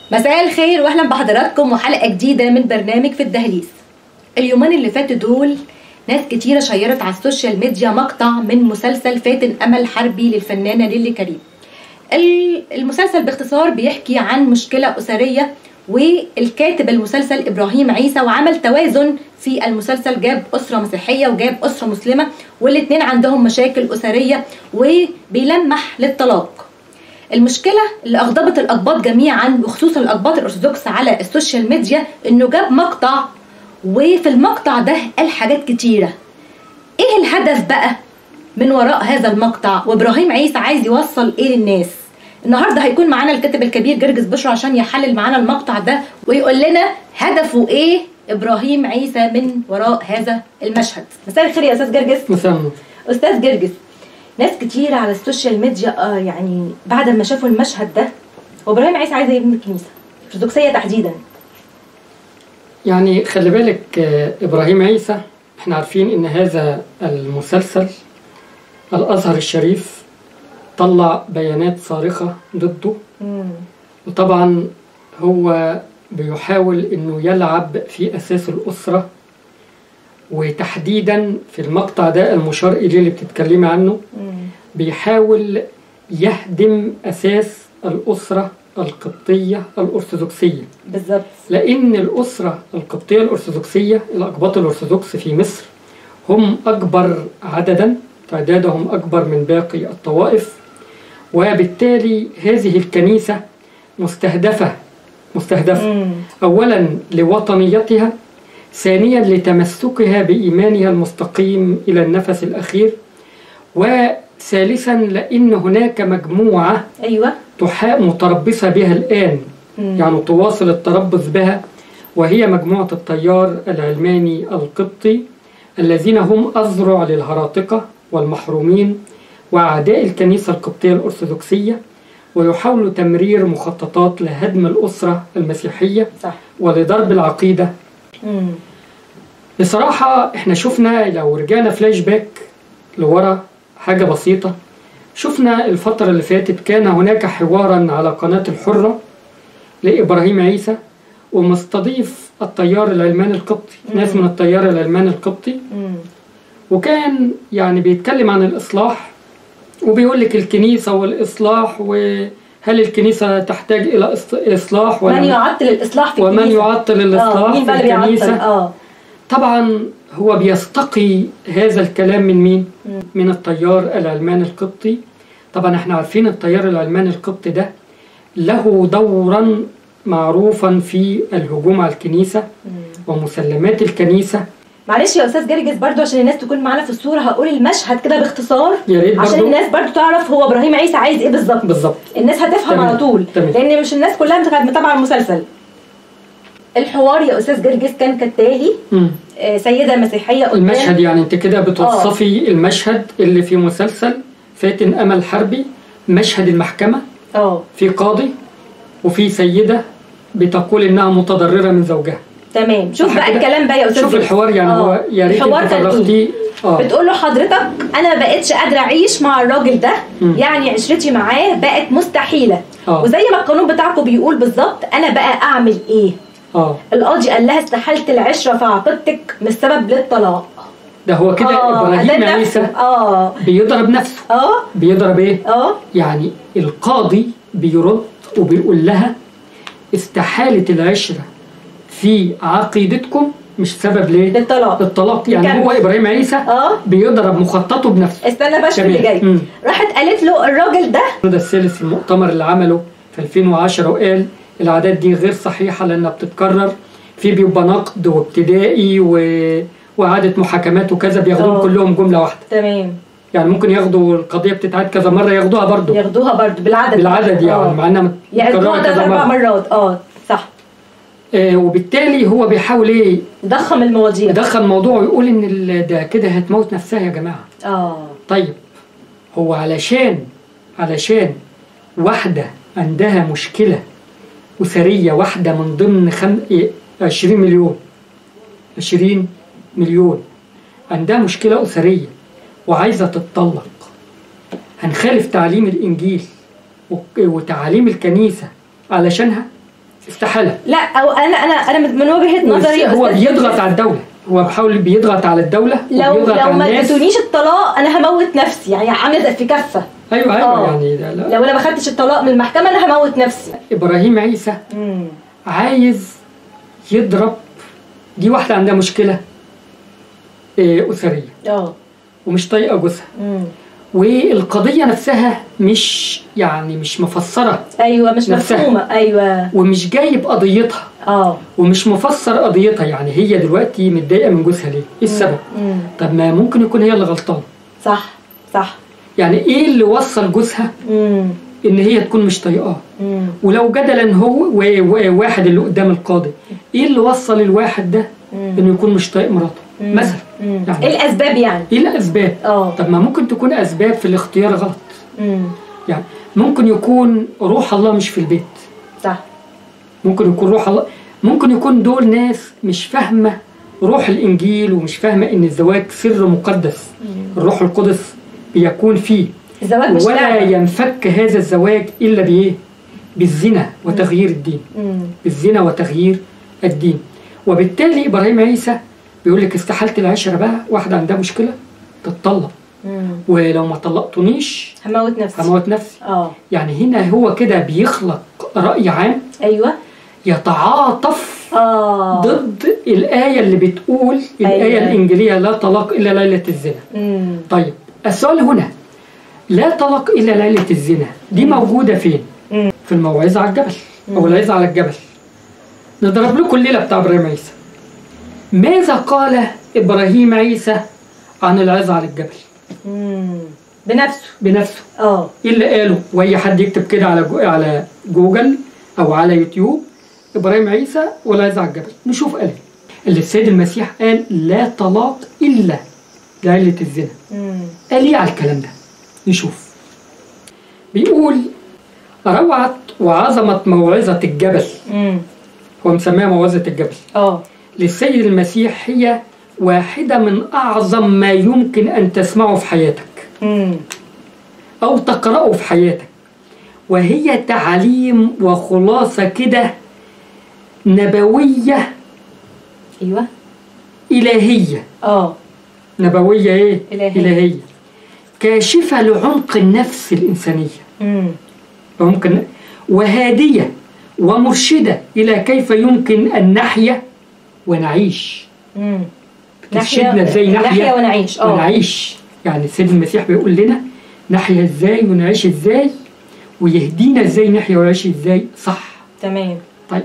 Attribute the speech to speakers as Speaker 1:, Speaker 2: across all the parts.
Speaker 1: مساء الخير واهلا بحضراتكم وحلقه جديده من برنامج في الدهليز اليومين اللي فاتوا دول ناس كتيرة شيرت على السوشيال ميديا مقطع من مسلسل فاتن أمل حربي للفنانة ليلي كريم ال- المسلسل باختصار بيحكي عن مشكلة أسرية والكاتب المسلسل إبراهيم عيسى وعمل توازن في المسلسل جاب أسرة مسيحية وجاب أسرة مسلمة والاتنين عندهم مشاكل أسرية وبيلمح للطلاق المشكلة اللي أغضبت الأقباط جميعا وخصوصا الأقباط الأرثوذكس على السوشيال ميديا إنه جاب مقطع وفي المقطع ده قال حاجات كتيرة إيه الهدف بقى من وراء هذا المقطع وإبراهيم عيسى عايز يوصل إيه للناس النهارده هيكون معانا الكاتب الكبير جرجس بشرى عشان يحلل معانا المقطع ده ويقول لنا هدفه ايه ابراهيم عيسى من وراء هذا المشهد مساء الخير يا استاذ جرجس
Speaker 2: مساء النور
Speaker 1: استاذ جرجس ناس كتير على السوشيال ميديا آه يعني بعد ما شافوا المشهد ده وابراهيم عيسى عايز يبني الكنيسه الارثوذكسيه تحديدا
Speaker 2: يعني خلي بالك آه، ابراهيم عيسى احنا عارفين ان هذا المسلسل الازهر الشريف طلع بيانات صارخه ضده وطبعا هو بيحاول انه يلعب في اساس الاسره وتحديدا في المقطع ده المشار اليه اللي بتتكلمي عنه بيحاول يهدم اساس الاسره القبطيه الارثوذكسيه
Speaker 1: بالظبط
Speaker 2: لأن الأسرة القبطية الأرثوذكسية الأقباط الأرثوذكس في مصر هم أكبر عددا تعدادهم أكبر من باقي الطوائف وبالتالي هذه الكنيسة مستهدفة مستهدفة أولا لوطنيتها ثانيا لتمسكها بإيمانها المستقيم إلى النفس الأخير وثالثا لأن هناك مجموعة
Speaker 1: ايوه
Speaker 2: تحا- متربصة بها الآن يعني تواصل التربص بها وهي مجموعة التيار العلماني القبطي الذين هم أذرع للهراطقة والمحرومين وأعداء الكنيسة القبطية الأرثوذكسية ويحاولوا تمرير مخططات لهدم الأسرة المسيحية
Speaker 1: صح
Speaker 2: ولضرب العقيدة
Speaker 1: مم.
Speaker 2: بصراحة احنا شفنا لو رجعنا فلاش باك لورا حاجة بسيطة شفنا الفترة اللي فاتت كان هناك حوارا على قناة الحرة لإبراهيم عيسى ومستضيف التيار العلماني القبطي ناس من التيار العلماني القبطي
Speaker 1: مم.
Speaker 2: وكان يعني بيتكلم عن الإصلاح وبيقول لك الكنيسة والإصلاح وهل الكنيسة تحتاج إلى إص- إصلاح
Speaker 1: من
Speaker 2: ولا
Speaker 1: يعطل الاصلاح في
Speaker 2: ومن
Speaker 1: الكنيسة؟
Speaker 2: يعطل
Speaker 1: اه
Speaker 2: الإصلاح
Speaker 1: مين
Speaker 2: في
Speaker 1: بقى اللي بيعطل
Speaker 2: الكنيسة
Speaker 1: اه
Speaker 2: طبعا هو بيستقي هذا الكلام من مين؟ من التيار العلماني القبطي طبعا احنا عارفين التيار العلماني القبطي ده له دورا معروفا في الهجوم على الكنيسة ومسلمات الكنيسة
Speaker 1: معلش يا استاذ جرجس برضو عشان الناس تكون معانا في الصوره هقول المشهد كده باختصار
Speaker 2: يا ريت
Speaker 1: عشان
Speaker 2: برضو.
Speaker 1: الناس برضو تعرف هو ابراهيم عيسى عايز ايه بالظبط
Speaker 2: بالظبط
Speaker 1: الناس هتفهم
Speaker 2: تمام.
Speaker 1: على طول
Speaker 2: تمام.
Speaker 1: لان مش الناس كلها كانت متابعه المسلسل الحوار يا استاذ جرجس كان كالتالي
Speaker 2: مم.
Speaker 1: آه، سيده مسيحيه قدام
Speaker 2: المشهد يعني انت كده بتوصفي المشهد اللي في مسلسل فاتن أمل حربي مشهد المحكمة
Speaker 1: اه
Speaker 2: في قاضي وفي سيدة بتقول إنها متضررة من زوجها
Speaker 1: تمام شوف
Speaker 2: صح
Speaker 1: بقى
Speaker 2: كده؟
Speaker 1: الكلام بقى يا استاذ
Speaker 2: شوف
Speaker 1: جرجس.
Speaker 2: الحوار يعني
Speaker 1: آه.
Speaker 2: هو يا ريت
Speaker 1: الحوار
Speaker 2: انت
Speaker 1: كان إيه؟
Speaker 2: فرغتيه اه
Speaker 1: بتقول له حضرتك انا ما بقتش قادره اعيش مع الراجل ده
Speaker 2: مم.
Speaker 1: يعني عشرتي معاه بقت مستحيله
Speaker 2: آه.
Speaker 1: وزي ما القانون بتاعكم بيقول بالظبط انا بقى اعمل ايه
Speaker 2: اه
Speaker 1: القاضي قال لها استحلت العشره في عقيدتك مش سبب للطلاق
Speaker 2: ده هو كده
Speaker 1: آه،
Speaker 2: ابراهيم
Speaker 1: أدان
Speaker 2: عيسى
Speaker 1: نفسه. اه
Speaker 2: بيضرب نفسه
Speaker 1: اه
Speaker 2: بيضرب ايه
Speaker 1: اه
Speaker 2: يعني القاضي بيرد وبيقول لها استحالة العشرة في عقيدتكم مش سبب ليه
Speaker 1: للطلاق
Speaker 2: الطلاق يعني
Speaker 1: نكمل.
Speaker 2: هو ابراهيم عيسى
Speaker 1: اه
Speaker 2: بيضرب مخططه بنفسه
Speaker 1: استنى بقى شوف اللي
Speaker 2: تمام.
Speaker 1: جاي
Speaker 2: مم.
Speaker 1: راحت قالت له الراجل ده
Speaker 2: ده الثالث في المؤتمر اللي عمله في 2010 وقال العادات دي غير صحيحة لأنها بتتكرر في بيبقى نقد وابتدائي و... وإعادة محاكمات وكذا بياخدوهم
Speaker 1: آه.
Speaker 2: كلهم جملة واحدة
Speaker 1: تمام
Speaker 2: يعني ممكن ياخدوا القضية بتتعاد كذا مرة ياخدوها برضه
Speaker 1: ياخدوها برضو بالعدد
Speaker 2: بالعدد يعني
Speaker 1: آه.
Speaker 2: مع انها
Speaker 1: يعدوها
Speaker 2: متكررة
Speaker 1: ثلاث
Speaker 2: كذا
Speaker 1: اربع
Speaker 2: مرة
Speaker 1: مرات اه صح
Speaker 2: آه وبالتالي هو بيحاول ايه
Speaker 1: ضخم المواضيع
Speaker 2: يدخل موضوع ويقول ان ال- ده كده هتموت نفسها يا جماعة
Speaker 1: اه
Speaker 2: طيب هو علشان علشان واحدة عندها مشكلة أسرية واحدة من ضمن خم... إيه، 20 مليون 20 مليون عندها مشكلة أسرية وعايزة تتطلق هنخالف تعليم الإنجيل و- وتعاليم الكنيسة علشانها استحاله
Speaker 1: لا او انا انا انا من من وجهه نظري
Speaker 2: هو
Speaker 1: أستاذ
Speaker 2: بيضغط
Speaker 1: يوسف،
Speaker 2: على الدوله هو بيحاول بيضغط على الدوله
Speaker 1: لو
Speaker 2: وبيضغط
Speaker 1: لو
Speaker 2: على
Speaker 1: ما
Speaker 2: الناس
Speaker 1: اديتونيش الطلاق انا هموت نفسي يعني عامله زي في كفه
Speaker 2: ايوه ايوه
Speaker 1: آه.
Speaker 2: يعني لا لا.
Speaker 1: لو انا ما خدتش الطلاق من المحكمه انا هموت نفسي
Speaker 2: ابراهيم عيسى
Speaker 1: امم
Speaker 2: عايز يضرب دي واحده عندها مشكله إيه، اسريه
Speaker 1: اه
Speaker 2: ومش طايقه جوزها
Speaker 1: امم
Speaker 2: والقضيه نفسها مش يعني مش مفسره
Speaker 1: ايوه مش
Speaker 2: نفسها.
Speaker 1: مفهومه ايوه
Speaker 2: ومش جايب قضيتها
Speaker 1: اه
Speaker 2: ومش مفسر قضيتها يعني هي دلوقتي متضايقه من جوزها ليه؟ ايه السبب؟
Speaker 1: امم
Speaker 2: طب ما ممكن يكون هي اللي غلطانه
Speaker 1: صح صح
Speaker 2: يعني ايه اللي وصل جوزها
Speaker 1: امم
Speaker 2: ان هي تكون مش طايقاه
Speaker 1: امم
Speaker 2: ولو جدلا هو وواحد اللي قدام القاضي ايه اللي وصل الواحد ده انه يكون مش طايق مراته
Speaker 1: مم.
Speaker 2: مثلا
Speaker 1: مم.
Speaker 2: يعني
Speaker 1: ايه الاسباب يعني
Speaker 2: ايه الاسباب
Speaker 1: اه
Speaker 2: طب ما ممكن تكون اسباب في الاختيار غلط
Speaker 1: امم
Speaker 2: يعني ممكن يكون روح الله مش في البيت
Speaker 1: صح
Speaker 2: ممكن يكون روح الله ممكن يكون دول ناس مش فاهمه روح الانجيل ومش فاهمه ان الزواج سر مقدس الروح القدس بيكون فيه
Speaker 1: الزواج مش
Speaker 2: ولا
Speaker 1: لعبه
Speaker 2: ينفك هذا الزواج الا بايه بالزنا وتغيير الدين
Speaker 1: مم.
Speaker 2: بالزنا وتغيير الدين وبالتالي ابراهيم عيسى بيقول لك استحالت العشره بقى واحده عندها مشكله تتطلق
Speaker 1: مم.
Speaker 2: ولو ما طلقتنيش
Speaker 1: هموت نفسي
Speaker 2: هموت نفسي
Speaker 1: اه
Speaker 2: يعني هنا هو كده بيخلق راي عام
Speaker 1: ايوه
Speaker 2: يتعاطف
Speaker 1: اه
Speaker 2: ضد الآية اللي بتقول الآية
Speaker 1: أيوة.
Speaker 2: الإنجيلية لا طلاق إلا ليلة الزنا
Speaker 1: مم.
Speaker 2: طيب السؤال هنا لا طلاق إلا ليلة الزنا دي موجودة فين؟
Speaker 1: مم.
Speaker 2: في الموعظة على الجبل أو
Speaker 1: مم.
Speaker 2: العظة على الجبل نضرب لكم الليلة بتاع إبراهيم عيسى ماذا قال إبراهيم عيسى عن العظة على الجبل
Speaker 1: مم. بنفسه
Speaker 2: بنفسه
Speaker 1: اه
Speaker 2: ايه اللي قاله واي حد يكتب كده على جو... على جوجل او على يوتيوب ابراهيم عيسى والعز على الجبل نشوف قال إيه. اللي السيد المسيح قال لا طلاق الا لعله الزنا
Speaker 1: مم.
Speaker 2: قال ايه على الكلام ده نشوف بيقول روعت وعظمت موعظة الجبل
Speaker 1: مم.
Speaker 2: هو مسميها موعظة الجبل
Speaker 1: اه
Speaker 2: للسيد المسيح هي واحدة من أعظم ما يمكن أن تسمعه في حياتك
Speaker 1: مم.
Speaker 2: أو تقرأه في حياتك وهي تعاليم وخلاصة كده نبوية
Speaker 1: ايوه
Speaker 2: إلهية
Speaker 1: اه
Speaker 2: نبوية إيه؟
Speaker 1: إلهية.
Speaker 2: إلهية كاشفة لعمق النفس الإنسانية
Speaker 1: مم.
Speaker 2: ممكن وهادية ومرشدة إلى كيف يمكن أن نحيا ونعيش
Speaker 1: مم.
Speaker 2: بترشدنا إزاي
Speaker 1: نحيا
Speaker 2: نحيا
Speaker 1: ونعيش اه
Speaker 2: ونعيش يعني السيد المسيح بيقول لنا نحيا إزاي ونعيش إزاي ويهدينا إزاي نحيا ونعيش إزاي صح
Speaker 1: تمام
Speaker 2: طيب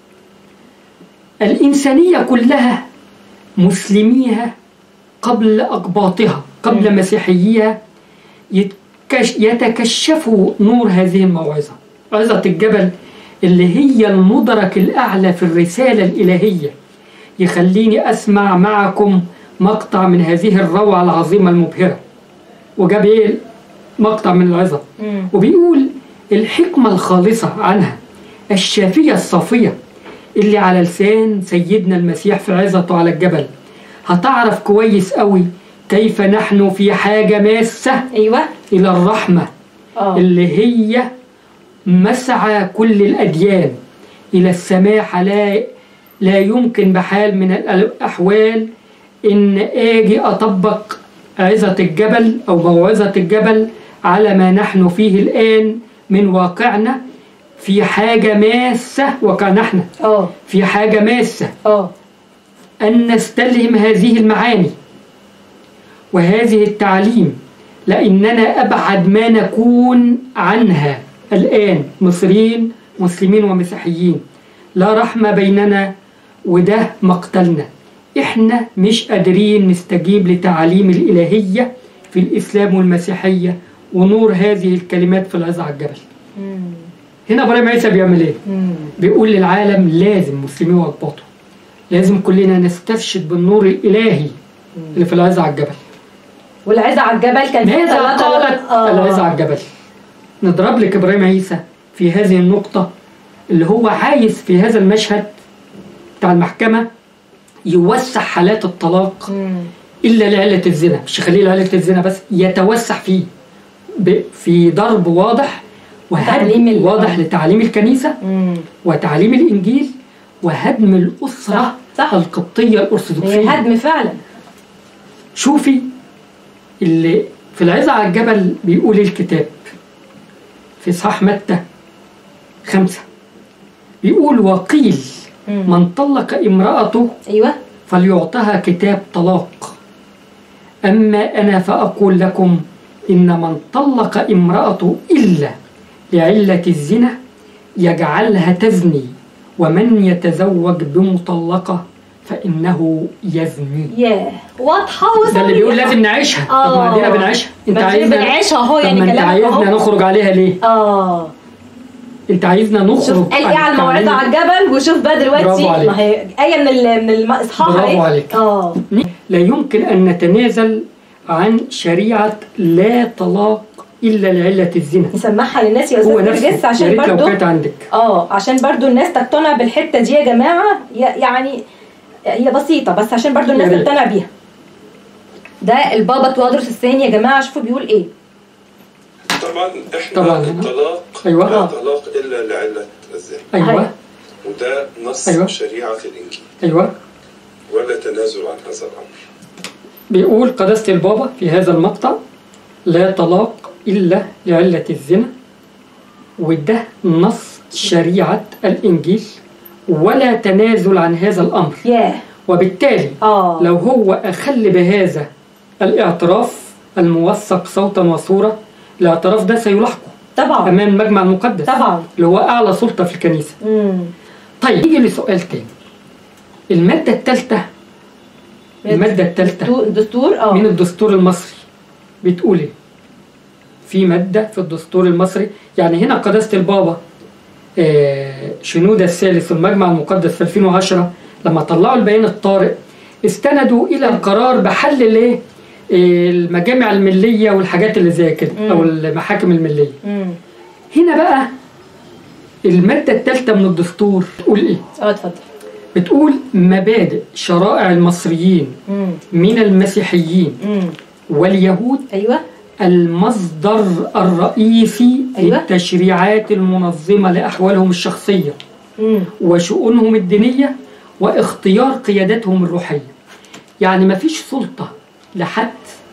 Speaker 2: الإنسانية كلها مسلميها قبل أقباطها قبل
Speaker 1: مم.
Speaker 2: مسيحيها يتكش يتكشفوا نور هذه الموعظة عظة الجبل اللي هي المدرك الأعلى في الرسالة الإلهية يخليني أسمع معكم مقطع من هذه الروعة العظيمة المبهرة وجاب إيه مقطع من العظة
Speaker 1: مم.
Speaker 2: وبيقول الحكمة الخالصة عنها الشافية الصافية اللي على لسان سيدنا المسيح في عظته على الجبل هتعرف كويس قوي كيف نحن في حاجة ماسة
Speaker 1: ايوه
Speaker 2: إلى الرحمة
Speaker 1: اه
Speaker 2: اللي هي مسعى كل الأديان إلى السماحة لا لا يمكن بحال من الأحوال إن آجي أطبق عظة الجبل أو موعظة الجبل على ما نحن فيه الآن من واقعنا في حاجة ماسة واقعنا احنا
Speaker 1: اه
Speaker 2: في حاجة ماسة
Speaker 1: اه
Speaker 2: أن نستلهم هذه المعاني وهذه التعليم لأننا أبعد ما نكون عنها الآن مصريين مسلمين ومسيحيين لا رحمة بيننا وده مقتلنا إحنا مش قادرين نستجيب لتعاليم الإلهية في الإسلام والمسيحية ونور هذه الكلمات في العظة على الجبل
Speaker 1: مم.
Speaker 2: هنا إبراهيم عيسى بيعمل إيه؟
Speaker 1: مم.
Speaker 2: بيقول للعالم لازم مسلمين وأقباطه لازم كلنا نسترشد بالنور الإلهي اللي في العظة على الجبل
Speaker 1: والعزة على الجبل كان فيها
Speaker 2: ماذا
Speaker 1: ثلاثة-
Speaker 2: قالت
Speaker 1: آه.
Speaker 2: العظة على الجبل نضرب لك إبراهيم عيسى في هذه النقطة اللي هو عايز في هذا المشهد بتاع المحكمة يوسع حالات الطلاق
Speaker 1: مم.
Speaker 2: إلا لعلة الزنا مش يخليه لعلة الزنا بس يتوسع فيه ب- في ضرب واضح وهدم
Speaker 1: تعليم ال-
Speaker 2: واضح لتعليم الكنيسة
Speaker 1: امم
Speaker 2: وتعليم الإنجيل وهدم الأسرة
Speaker 1: صح، صح.
Speaker 2: القبطية
Speaker 1: هي
Speaker 2: الأرثوذكسية
Speaker 1: هدم فعلا
Speaker 2: شوفي اللي في العظة على الجبل بيقول الكتاب في صح متى خمسة بيقول وقيل
Speaker 1: مم.
Speaker 2: من طلق امرأته
Speaker 1: ايوه
Speaker 2: فليعطها كتاب طلاق أما أنا فأقول لكم إن من طلق امرأته إلا لعلة الزنا يجعلها تزني ومن يتزوج بمطلقة فإنه يزني
Speaker 1: ياه واضحه
Speaker 2: ده اللي بيقول
Speaker 1: وصريحة.
Speaker 2: لازم نعيشها طب ما
Speaker 1: آه.
Speaker 2: عندنا بنعيشها انت
Speaker 1: ما دي
Speaker 2: عايزنا
Speaker 1: بنعيشها اهو
Speaker 2: طب
Speaker 1: يعني
Speaker 2: ما انت
Speaker 1: كلامك
Speaker 2: عايزنا
Speaker 1: اهو
Speaker 2: نخرج عليها ليه
Speaker 1: اه
Speaker 2: انت عايزنا نخرج
Speaker 1: شوف قال ايه
Speaker 2: عن
Speaker 1: على الموعظه
Speaker 2: التعليم.
Speaker 1: على الجبل وشوف بقى دلوقتي
Speaker 2: برافو عليك.
Speaker 1: ما هي ايه من ال- من الاصحاح
Speaker 2: برافو
Speaker 1: اهي.
Speaker 2: عليك.
Speaker 1: اه
Speaker 2: لا يمكن أن نتنازل عن شريعة لا طلاق إلا لعلة الزنا
Speaker 1: نسمعها للناس يا
Speaker 2: هو
Speaker 1: استاذ
Speaker 2: نفسه
Speaker 1: جس
Speaker 2: يا
Speaker 1: عشان
Speaker 2: ريت لو
Speaker 1: برضو
Speaker 2: كانت عندك
Speaker 1: اه عشان برضو الناس تقتنع بالحته دي يا جماعه ي- يعني هي بسيطه بس عشان برضو الناس
Speaker 2: يا ريت.
Speaker 1: تقتنع بيها ده البابا توادرس الثاني يا جماعه شوفوا بيقول ايه
Speaker 3: طبعا احنا
Speaker 2: طبعاً.
Speaker 3: الطلاق
Speaker 2: أيوة.
Speaker 3: لا طلاق الا لعله الزنا
Speaker 2: أيوة
Speaker 3: وده نص
Speaker 2: أيوة.
Speaker 3: شريعه الانجيل
Speaker 2: أيوة
Speaker 3: ولا تنازل عن هذا الامر
Speaker 2: بيقول قداسة البابا في هذا المقطع لا طلاق إلا لعلة الزنا وده نص شريعة الإنجيل ولا تنازل عن هذا الأمر
Speaker 1: ياه
Speaker 2: وبالتالي
Speaker 1: اه
Speaker 2: لو هو أخل بهذا الاعتراف الموثق صوتا وصورة الاعتراف ده سيلاحقه
Speaker 1: طبعا
Speaker 2: أمام المجمع المقدس
Speaker 1: طبعا
Speaker 2: اللي هو أعلى سلطة في الكنيسة
Speaker 1: امم
Speaker 2: طيب نيجي لسؤال تاني المادة الثالثة المادة الثالثة
Speaker 1: الدستور اه
Speaker 2: من الدستور المصري بتقول ايه؟ في مادة في الدستور المصري يعني هنا قداسة البابا آه، شنودة الثالث والمجمع المقدس في 2010 لما طلعوا البيان الطارئ استندوا إلى القرار بحل الايه؟ آه، المجامع الملية والحاجات اللي زي كده أو المحاكم الملية
Speaker 1: امم
Speaker 2: هنا بقى المادة الثالثة من الدستور بتقول ايه؟
Speaker 1: اه اتفضل
Speaker 2: بتقول مبادئ شرائع المصريين
Speaker 1: امم
Speaker 2: من المسيحيين
Speaker 1: امم
Speaker 2: واليهود
Speaker 1: ايوه
Speaker 2: المصدر الرئيسي
Speaker 1: أيوة.
Speaker 2: للتشريعات المنظمة لأحوالهم الشخصية
Speaker 1: امم
Speaker 2: وشؤونهم الدينية واختيار قيادتهم الروحية يعني مفيش سلطة لحد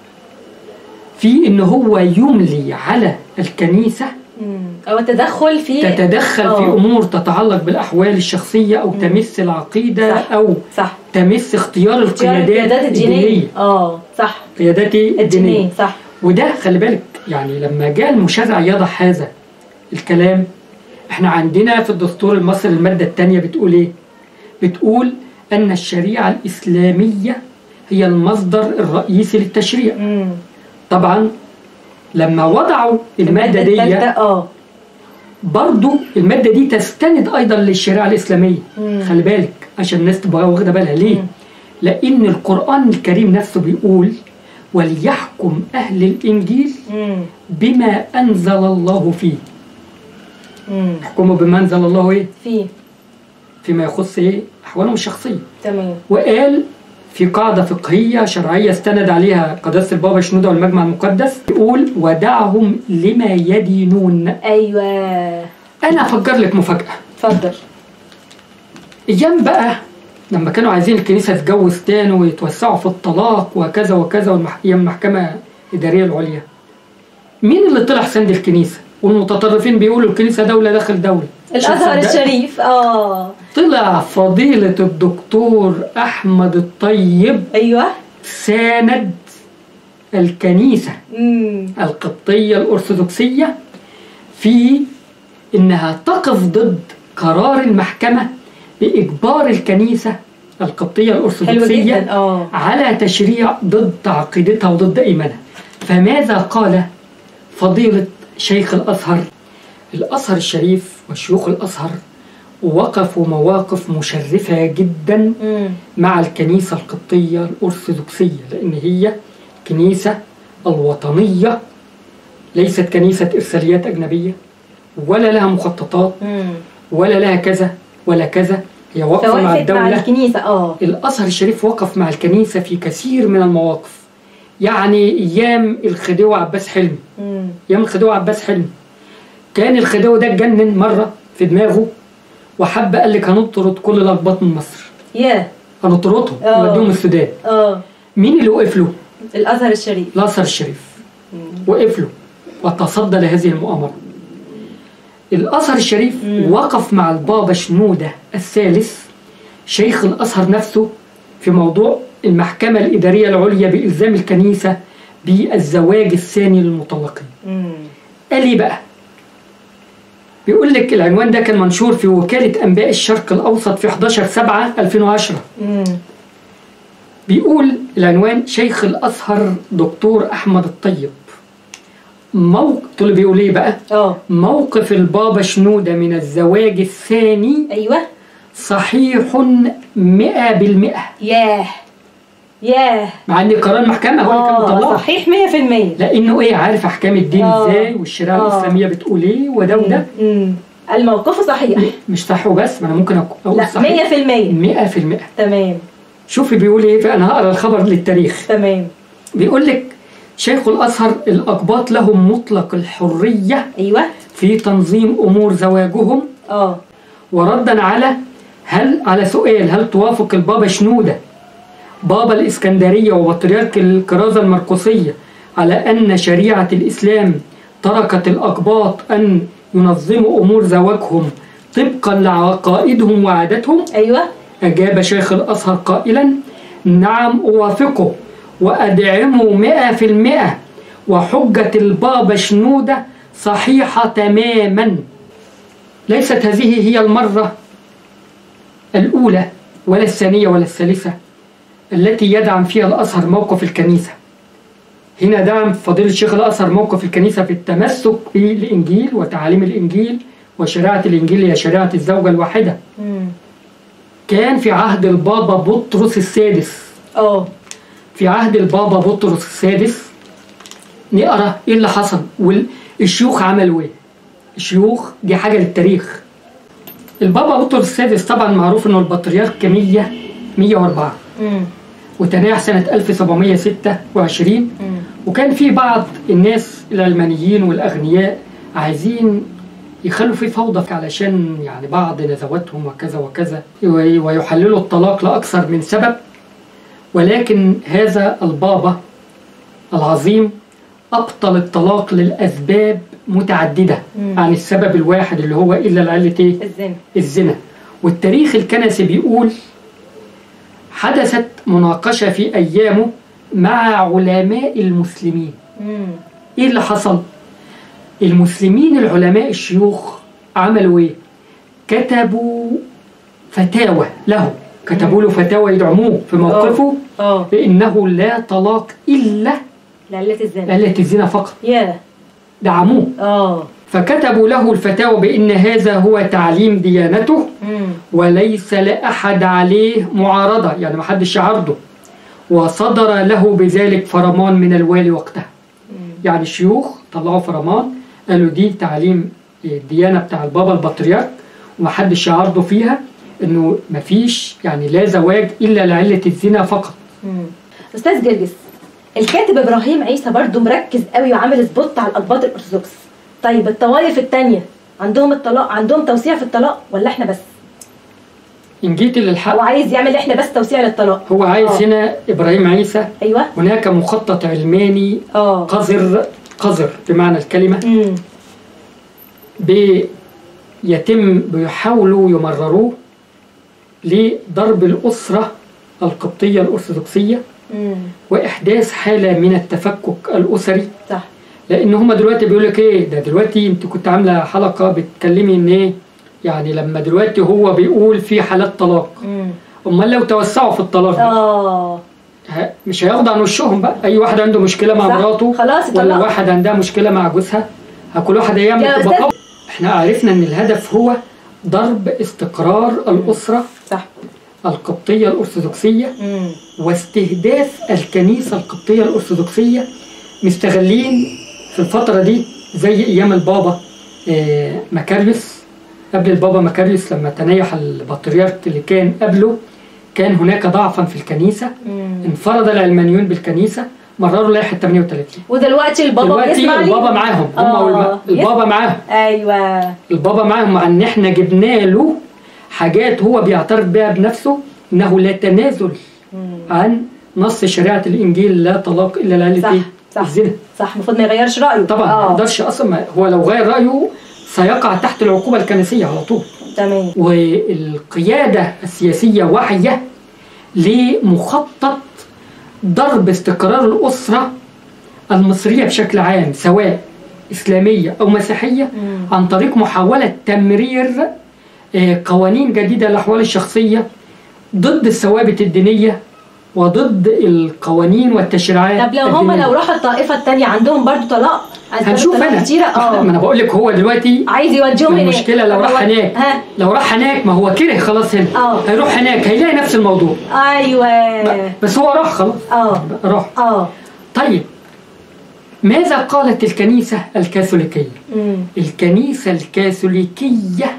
Speaker 2: في إن هو يملي على الكنيسة
Speaker 1: امم او التدخل في
Speaker 2: تتدخل في
Speaker 1: آه.
Speaker 2: أمور تتعلق بالأحوال الشخصية أو تمس العقيدة
Speaker 1: صح.
Speaker 2: أو
Speaker 1: صح
Speaker 2: تمس اختيار
Speaker 1: اختيار
Speaker 2: القيادات الدينية
Speaker 1: اه صح
Speaker 2: قيادات الدينية
Speaker 1: الدينية صح
Speaker 2: وده خلي بالك يعني لما جاء المشرع يضع هذا الكلام احنا عندنا في الدستور المصري المادة الثانية بتقول ايه؟ بتقول أن الشريعة الإسلامية هي المصدر الرئيسي للتشريع
Speaker 1: امم
Speaker 2: طبعا لما وضعوا المادة
Speaker 1: التالتة
Speaker 2: دي
Speaker 1: اه
Speaker 2: برضو المادة دي تستند أيضا للشريعة الإسلامية
Speaker 1: مم.
Speaker 2: خلي بالك عشان الناس تبقى واخدة بالها ليه؟
Speaker 1: مم.
Speaker 2: لأن القرآن الكريم نفسه بيقول وليحكم أهل الإنجيل
Speaker 1: امم
Speaker 2: بما أنزل الله فيه
Speaker 1: امم
Speaker 2: يحكموا بما أنزل الله إيه؟
Speaker 1: في
Speaker 2: فيما يخص إيه؟ أحوالهم الشخصية
Speaker 1: تمام
Speaker 2: وقال في قاعدة فقهية شرعية استند عليها قداسة البابا شنودة والمجمع المقدس يقول ودعهم لما يدينون
Speaker 1: ايوه
Speaker 2: أنا أفكر لك مفاجأة
Speaker 1: اتفضل
Speaker 2: أيام بقى لما كانوا عايزين الكنيسة تتجوز تاني ويتوسعوا في الطلاق وكذا وكذا والمح... أيام المحكمة الإدارية العليا مين اللي طلع سند الكنيسة؟ والمتطرفين بيقولوا الكنيسة دولة داخل دولة
Speaker 1: الازهر
Speaker 2: صدق؟
Speaker 1: الشريف اه
Speaker 2: طلع فضيلة الدكتور أحمد الطيب
Speaker 1: ايوه
Speaker 2: ساند الكنيسة
Speaker 1: امم
Speaker 2: القبطية الأرثوذكسية في إنها تقف ضد قرار المحكمة بإجبار الكنيسة القبطية
Speaker 1: حلو
Speaker 2: الأرثوذكسية
Speaker 1: جدا اه
Speaker 2: على تشريع ضد عقيدتها وضد إيمانها فماذا قال فضيلة شيخ الأزهر الأزهر الشريف وشيوخ الأزهر وقفوا مواقف مشرفة جدا
Speaker 1: امم
Speaker 2: مع الكنيسة القبطية الأرثوذكسية لأن هي كنيسة الوطنية ليست كنيسة إرساليات أجنبية ولا لها مخططات
Speaker 1: امم
Speaker 2: ولا لها كذا ولا كذا هي واقفة مع
Speaker 1: فوقفت مع
Speaker 2: الدولة
Speaker 1: الكنيسه اه
Speaker 2: الأزهر الشريف وقف مع الكنيسة في كثير من المواقف يعني أيام الخديوي عباس حلمي
Speaker 1: امم
Speaker 2: أيام الخديوي عباس حلمي كان الخديوي ده اتجنن مره في دماغه وحب قال لك هنطرد كل الاقباط من مصر
Speaker 1: ياه
Speaker 2: هنطردهم
Speaker 1: آه.
Speaker 2: نوديهم السودان
Speaker 1: اه
Speaker 2: مين اللي وقف له؟
Speaker 1: الازهر الشريف
Speaker 2: الازهر الشريف وقف له وتصدى لهذه المؤامره الازهر الشريف
Speaker 1: مم.
Speaker 2: وقف مع البابا شنوده الثالث شيخ الازهر نفسه في موضوع المحكمه الاداريه العليا بالزام الكنيسه بالزواج الثاني للمطلقين
Speaker 1: مم.
Speaker 2: قال ايه بقى بيقول لك العنوان ده كان منشور في وكالة أنباء الشرق الأوسط في 11 7 2010
Speaker 1: مم.
Speaker 2: بيقول العنوان شيخ الأزهر دكتور أحمد الطيب موقف اللي بيقول ايه بقى
Speaker 1: اه
Speaker 2: موقف البابا شنودة من الزواج الثاني
Speaker 1: ايوه
Speaker 2: صحيح مئة بالمئة
Speaker 1: ياه ياه
Speaker 2: مع ان قرار المحكمة هو اللي كان
Speaker 1: اه
Speaker 2: مطلعه
Speaker 1: صحيح 100%
Speaker 2: لانه ايه عارف احكام الدين
Speaker 1: آه.
Speaker 2: ازاي والشريعة
Speaker 1: آه.
Speaker 2: الاسلامية بتقول ايه وده وده
Speaker 1: مم. الموقف صحيح
Speaker 2: مش صح وبس ما انا ممكن أق- اقول
Speaker 1: لا
Speaker 2: صحيح
Speaker 1: 100%
Speaker 2: مئة في المئة
Speaker 1: تمام
Speaker 2: شوفي بيقول ايه فانا هقرا الخبر للتاريخ
Speaker 1: تمام
Speaker 2: بيقول لك شيخ الازهر الاقباط لهم مطلق الحريه
Speaker 1: ايوه
Speaker 2: في تنظيم امور زواجهم
Speaker 1: اه
Speaker 2: وردا على هل على سؤال هل توافق البابا شنوده بابا الاسكندريه وبطريرك الكرازه المرقسيه على ان شريعه الاسلام تركت الاقباط ان ينظموا امور زواجهم طبقا لعقائدهم وعاداتهم
Speaker 1: ايوه
Speaker 2: أجاب شيخ الأزهر قائلا نعم أوافقه وأدعمه مئة في المئة وحجة البابا شنودة صحيحة تماما ليست هذه هي المرة الأولى ولا الثانية ولا الثالثة التي يدعم فيها الأزهر موقف الكنيسة هنا دعم فضيلة الشيخ الأزهر موقف الكنيسة في التمسك بالإنجيل وتعاليم الإنجيل وشريعة الإنجيل هي شريعة الزوجة الواحدة
Speaker 1: مم.
Speaker 2: كان في عهد البابا بطرس السادس
Speaker 1: اه
Speaker 2: في عهد البابا بطرس السادس نقرا ايه اللي حصل والشيوخ عملوا ايه الشيوخ دي حاجه للتاريخ البابا بطرس السادس طبعا معروف انه البطريرك 100 104
Speaker 1: مم.
Speaker 2: وتناح سنه 1726
Speaker 1: مم.
Speaker 2: وكان في بعض الناس العلمانيين والاغنياء عايزين يخلوا في فوضى علشان يعني بعض نزواتهم وكذا وكذا وي- ويحللوا الطلاق لاكثر من سبب ولكن هذا البابا العظيم ابطل الطلاق للاسباب متعدده
Speaker 1: مم.
Speaker 2: عن السبب الواحد اللي هو الا لعله ايه؟
Speaker 1: الزنا
Speaker 2: الزنا والتاريخ الكنسي بيقول حدثت مناقشة في أيامه مع علماء المسلمين
Speaker 1: مم.
Speaker 2: إيه اللي حصل؟ المسلمين العلماء الشيوخ عملوا إيه؟ كتبوا فتاوى له كتبوا له فتاوى يدعموه في موقفه
Speaker 1: اه
Speaker 2: بأنه لا طلاق إلا
Speaker 1: لعلة الزنا
Speaker 2: لعلة الزنا فقط
Speaker 1: ياه
Speaker 2: دعموه
Speaker 1: اه
Speaker 2: فكتبوا له الفتاوى بأن هذا هو تعليم ديانته
Speaker 1: مم.
Speaker 2: وليس لأحد عليه معارضة يعني ما حدش يعارضه وصدر له بذلك فرمان من الوالي وقتها يعني الشيوخ طلعوا فرمان قالوا دي تعليم الديانة بتاع البابا البطريرك ومحدش يعارضه فيها انه مفيش يعني لا زواج الا لعلة الزنا فقط
Speaker 1: مم. استاذ جرجس الكاتب ابراهيم عيسى برضو مركز قوي وعامل سبوت على الاقباط الارثوذكس طيب الطوائف التانية عندهم الطلاق عندهم توسيع في الطلاق ولا احنا بس
Speaker 2: ان جيت
Speaker 1: هو
Speaker 2: للحق
Speaker 1: عايز يعمل احنا بس توسيع للطلاق
Speaker 2: هو عايز
Speaker 1: آه.
Speaker 2: هنا ابراهيم عيسى
Speaker 1: ايوه
Speaker 2: هناك مخطط علماني
Speaker 1: اه
Speaker 2: قذر قذر بمعنى الكلمة
Speaker 1: امم
Speaker 2: بيتم بيحاولوا يمرروه لضرب الأسرة القبطية الأرثوذكسية
Speaker 1: امم
Speaker 2: وإحداث حالة من التفكك الأسري
Speaker 1: صح
Speaker 2: لأن هما دلوقتي بيقول لك إيه ده دلوقتي أنت كنت عاملة حلقة بتكلمي إن إيه يعني لما دلوقتي هو بيقول في حالات طلاق
Speaker 1: امم
Speaker 2: أمال لو توسعوا في الطلاق ده،
Speaker 1: اه
Speaker 2: ه- مش هياخدوا عن وشهم بقى أي واحد عنده مشكلة مع
Speaker 1: صح.
Speaker 2: مراته
Speaker 1: خلاص
Speaker 2: ولا
Speaker 1: يطلقوا.
Speaker 2: واحد عندها مشكلة مع جوزها ها كل واحد هيعمل
Speaker 1: يا
Speaker 2: تبقى
Speaker 1: أستاذ-
Speaker 2: قوي. احنا عرفنا ان الهدف هو ضرب استقرار الأسرة
Speaker 1: صح
Speaker 2: القبطية الأرثوذكسية
Speaker 1: امم
Speaker 2: واستهداف الكنيسة القبطية الأرثوذكسية مستغلين في الفترة دي زي أيام البابا آه، مكاريوس قبل البابا مكاريوس لما تنيح البطريرك اللي كان قبله كان هناك ضعفا في الكنيسة
Speaker 1: امم
Speaker 2: انفرد العلمانيون بالكنيسة مرروا لائحه 38
Speaker 1: ودلوقتي البابا
Speaker 2: دلوقتي
Speaker 1: بيسمع لي
Speaker 2: البابا معاهم هم
Speaker 1: آه،
Speaker 2: والم... البابا معاهم
Speaker 1: ايوه
Speaker 2: البابا معاهم مع ان احنا جبنا له حاجات هو بيعترف بها بنفسه انه لا تنازل عن نص شريعه الانجيل لا طلاق الا لعله
Speaker 1: صح،
Speaker 2: إيه؟
Speaker 1: صح.
Speaker 2: الزنا
Speaker 1: صح المفروض ما يغيرش رايه
Speaker 2: طبعا ما
Speaker 1: اه
Speaker 2: يقدرش اصلا ما- هو لو غير رايه سيقع تحت العقوبه الكنسيه على طول
Speaker 1: تمام
Speaker 2: والقياده السياسيه واعيه لمخطط ضرب استقرار الاسره المصريه بشكل عام سواء اسلاميه او مسيحيه عن طريق محاوله تمرير آه، قوانين جديده للاحوال الشخصيه ضد الثوابت الدينيه وضد القوانين والتشريعات
Speaker 1: طب لو هم
Speaker 2: الدينية.
Speaker 1: لو راحوا الطائفه الثانيه عندهم برضو طلاق أسباب
Speaker 2: هنشوف
Speaker 1: الطلاق
Speaker 2: انا
Speaker 1: كتيره
Speaker 2: ما
Speaker 1: اه
Speaker 2: انا بقول لك هو دلوقتي
Speaker 1: عايز يوجههم هناك
Speaker 2: المشكله لو
Speaker 1: طب
Speaker 2: راح
Speaker 1: هو-
Speaker 2: هناك
Speaker 1: ها
Speaker 2: لو راح هناك ما هو كره خلاص هنا
Speaker 1: آه.
Speaker 2: هيروح هناك هيلاقي نفس الموضوع
Speaker 1: ايوه
Speaker 2: بس هو راح خلاص
Speaker 1: اه
Speaker 2: راح
Speaker 1: اه
Speaker 2: طيب ماذا قالت الكنيسة الكاثوليكية؟
Speaker 1: مم.
Speaker 2: الكنيسة الكاثوليكية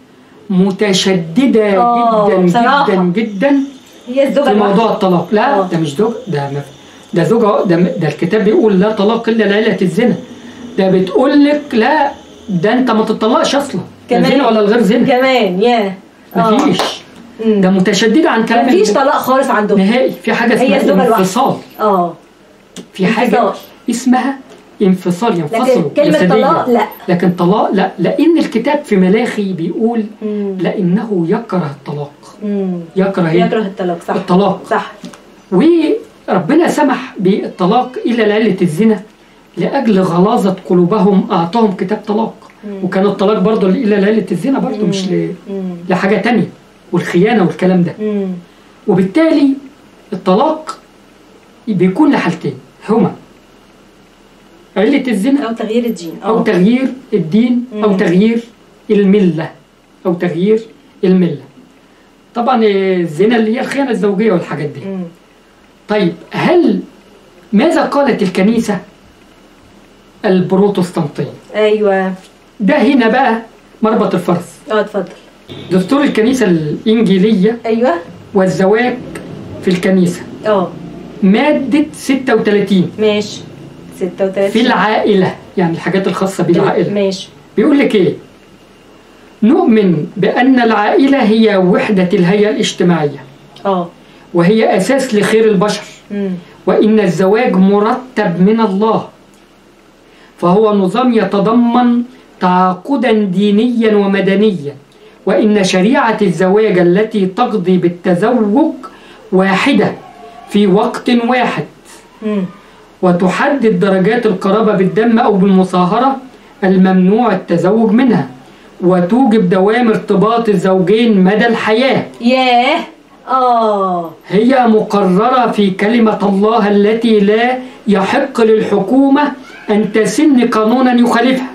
Speaker 2: متشددة
Speaker 1: آه،
Speaker 2: جدا
Speaker 1: بصراحة.
Speaker 2: جدا جدا
Speaker 1: هي الزوجه
Speaker 2: في موضوع
Speaker 1: الواحدة.
Speaker 2: الطلاق لا
Speaker 1: آه.
Speaker 2: ده مش زوج ده ما- ده زوجة ده, ده الكتاب بيقول لا طلاق إلا لعلة الزنا ده بتقول لك لا ده أنت ما تطلقش أصلا لا
Speaker 1: كمان.
Speaker 2: زنا ولا الغير زنا
Speaker 1: كمان يا آه.
Speaker 2: مفيش
Speaker 1: مم.
Speaker 2: ده متشددة عن كلام
Speaker 1: مفيش
Speaker 2: ال-
Speaker 1: طلاق خالص عندهم
Speaker 2: نهائي في حاجة
Speaker 1: هي الزوجة
Speaker 2: اسمها
Speaker 1: الواحدة.
Speaker 2: انفصال
Speaker 1: اه
Speaker 2: في حاجة
Speaker 1: انفصال.
Speaker 2: اسمها انفصال ينفصلوا
Speaker 1: لكن كلمه
Speaker 2: جسدياً.
Speaker 1: طلاق لا
Speaker 2: لكن طلاق لا لأن الكتاب في ملاخي بيقول
Speaker 1: مم.
Speaker 2: لأنه يكره الطلاق
Speaker 1: مم.
Speaker 2: يكره إيه؟
Speaker 1: يكره الطلاق صح
Speaker 2: الطلاق
Speaker 1: صح
Speaker 2: وربنا سمح بالطلاق إلا لعلة الزنا لأجل غلاظة قلوبهم أعطاهم كتاب طلاق وكان الطلاق برضه إلا لعلة الزنا برضه مش ل...
Speaker 1: مم.
Speaker 2: لحاجة تانية والخيانة والكلام ده
Speaker 1: مم.
Speaker 2: وبالتالي الطلاق بيكون لحالتين هما علة الزنا
Speaker 1: او تغيير الدين
Speaker 2: أو
Speaker 1: اه
Speaker 2: تغيير الدين أو
Speaker 1: مم.
Speaker 2: تغيير الملة أو تغيير الملة طبعا الزنا اللي هي الخيانة الزوجية والحاجات دي
Speaker 1: مم.
Speaker 2: طيب هل ماذا قالت الكنيسة البروتستانتية
Speaker 1: ايوه
Speaker 2: ده هنا بقى مربط الفرس
Speaker 1: اه اتفضل
Speaker 2: دستور الكنيسة الإنجيلية
Speaker 1: ايوه
Speaker 2: والزواج في الكنيسة
Speaker 1: اه
Speaker 2: مادة 36
Speaker 1: ماشي 36
Speaker 2: في العائلة يعني الحاجات الخاصة بالعائلة
Speaker 1: ماشي
Speaker 2: بيقول لك ايه نؤمن بأن العائلة هي وحدة الهيئة الاجتماعية
Speaker 1: اه
Speaker 2: وهي أساس لخير البشر
Speaker 1: مم.
Speaker 2: وإن الزواج مرتب من الله فهو نظام يتضمن تعاقدا دينيا ومدنيا وإن شريعة الزواج التي تقضي بالتزوج واحدة في وقت واحد
Speaker 1: مم.
Speaker 2: وتحدد درجات القرابة بالدم أو بالمصاهرة الممنوع التزوج منها وتوجب دوام ارتباط الزوجين مدى الحياة
Speaker 1: ياه اه
Speaker 2: هي مقررة في كلمة الله التي لا يحق للحكومة أن تسن قانونا يخالفها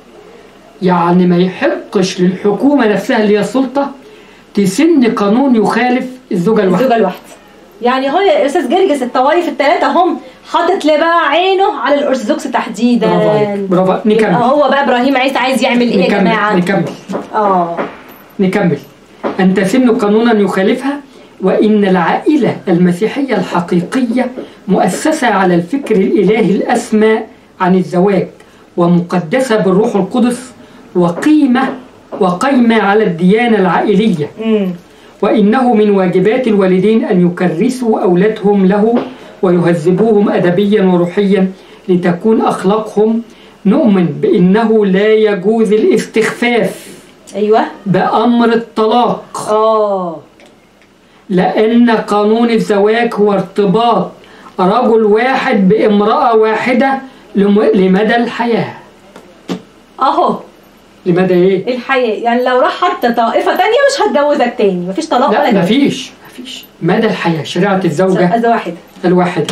Speaker 2: يعني ما يحقش للحكومة نفسها اللي هي السلطة تسن قانون يخالف الزوجة الواحدة
Speaker 1: الزوجه الواحده يعني هو يا استاذ جرجس الطوائف الثلاثه هم حاطط لي بقى عينه على الارثوذكس تحديدا
Speaker 2: برافو عليك برافو عليك.
Speaker 1: يبقى
Speaker 2: نكمل
Speaker 1: هو بقى ابراهيم عيسى عايز يعمل ايه يا جماعه
Speaker 2: نكمل نكمل
Speaker 1: اه
Speaker 2: نكمل أن تسن قانونا يخالفها وإن العائلة المسيحية الحقيقية مؤسسة على الفكر الإلهي الأسمى عن الزواج ومقدسة بالروح القدس وقيمة وقيمة على الديانة العائلية
Speaker 1: امم
Speaker 2: وإنه من واجبات الوالدين أن يكرسوا أولادهم له ويهذبوهم أدبيا وروحيا لتكون أخلاقهم نؤمن بأنه لا يجوز الاستخفاف
Speaker 1: ايوه
Speaker 2: بأمر الطلاق
Speaker 1: اه
Speaker 2: لأن قانون الزواج هو ارتباط رجل واحد بامرأة واحدة لم- لمدى الحياة
Speaker 1: اهو
Speaker 2: لمدى إيه؟
Speaker 1: الحياه يعني لو راح حتى طائفه تانية مش هتجوزك تاني مفيش طلاق ولا
Speaker 2: لا
Speaker 1: جواز.
Speaker 2: مفيش مفيش مدى الحياة شريعة الزوجة
Speaker 1: زوجة واحده
Speaker 2: الواحدة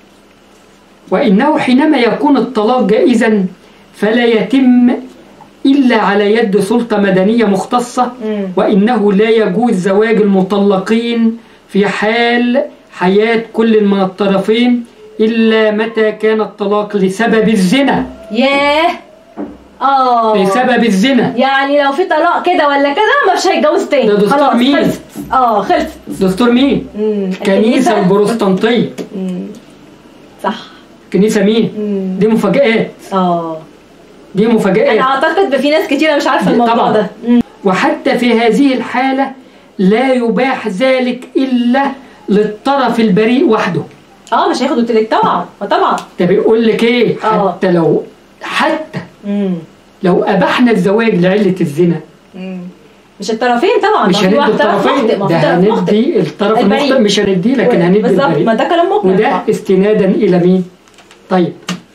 Speaker 2: وإنه حينما يكون الطلاق جائزا فلا يتم إلا على يد سلطة مدنية مختصة
Speaker 1: مم.
Speaker 2: وإنه لا يجوز زواج المطلقين في حال حياة كل من الطرفين إلا متى كان الطلاق لسبب الزنا
Speaker 1: ياه اه
Speaker 2: لسبب الزنا
Speaker 1: يعني لو في طلاق كده ولا كده مش هيتجوز تاني
Speaker 2: ده دستور
Speaker 1: خلاص
Speaker 2: مين؟
Speaker 1: خلصت اه خلصت
Speaker 2: دستور مين؟
Speaker 1: مم.
Speaker 2: الكنيسة البروتستانتية
Speaker 1: مم. صح
Speaker 2: كنيسه مين
Speaker 1: مم.
Speaker 2: دي مفاجآت
Speaker 1: اه
Speaker 2: دي
Speaker 1: انا
Speaker 2: مفاجآت
Speaker 1: اعتقد في ناس كتيره مش عارفه الموضوع
Speaker 2: طبعاً.
Speaker 1: ده مم.
Speaker 2: وحتى في هذه الحالة لا يباح ذلك إلا للطرف البريء وحده
Speaker 1: اه مش هياخدوا تلك طبعا ما طبعا
Speaker 2: ده بيقول لك ايه
Speaker 1: آه.
Speaker 2: حتى لو حتى
Speaker 1: مم.
Speaker 2: لو ابحنا الزواج لعلة الزنا
Speaker 1: مم. مش الطرفين طبعا
Speaker 2: مش
Speaker 1: ما في
Speaker 2: هندي
Speaker 1: واحد طرف
Speaker 2: الطرفين
Speaker 1: مخطئ ما
Speaker 2: ده
Speaker 1: في طرف مخطئ
Speaker 2: هندي الطرف
Speaker 1: البريء.
Speaker 2: المخطئ مش هنديه لكن هندي
Speaker 1: بالظبط ما
Speaker 2: البريء
Speaker 1: ده كلام مقنع
Speaker 2: وده
Speaker 1: طبعاً.
Speaker 2: استنادا الى مين طيب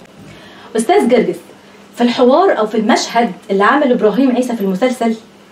Speaker 1: استاذ جرجس في الحوار او في المشهد اللي عمل ابراهيم عيسى في المسلسل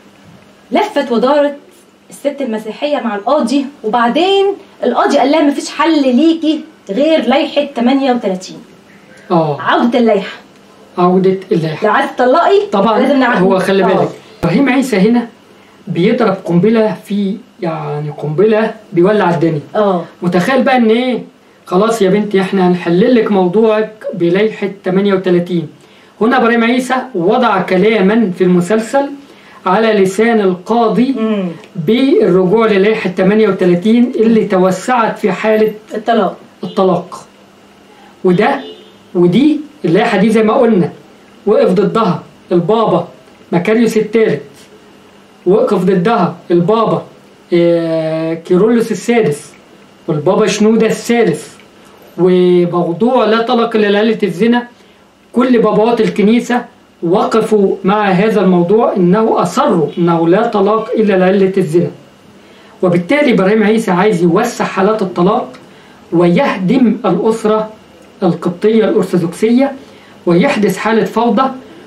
Speaker 1: لفت ودارت الست المسيحيه مع القاضي وبعدين القاضي قال لها مفيش حل ليكي غير لائحه 38
Speaker 2: اه
Speaker 1: عوده اللائحه
Speaker 2: عودة اللائحة
Speaker 1: لو عايزه تطلقي
Speaker 2: طبعا
Speaker 1: لازم نعمل
Speaker 2: هو خلي
Speaker 1: آه.
Speaker 2: بالك ابراهيم عيسى هنا بيضرب قنبلة في يعني قنبلة بيولع الدنيا
Speaker 1: اه
Speaker 2: متخيل بقى ان ايه خلاص يا بنتي احنا هنحلل لك موضوعك بلائحة 38 هنا ابراهيم عيسى وضع كلاما في المسلسل على لسان القاضي
Speaker 1: امم
Speaker 2: بالرجوع للائحة 38 اللي توسعت في حالة
Speaker 1: الطلاق
Speaker 2: الطلاق وده ودي اللائحة دي زي ما قلنا وقف ضدها البابا مكاريوس الثالث وقف ضدها البابا آه، كيرلس السادس والبابا شنودة الثالث وموضوع لا طلاق إلا لعلة الزنا كل بابوات الكنيسة وقفوا مع هذا الموضوع إنه أصروا إنه لا طلاق إلا لعلة الزنا وبالتالي إبراهيم عيسى عايز يوسع حالات الطلاق ويهدم الأسرة القبطية الأرثوذكسية ويحدث حالة فوضى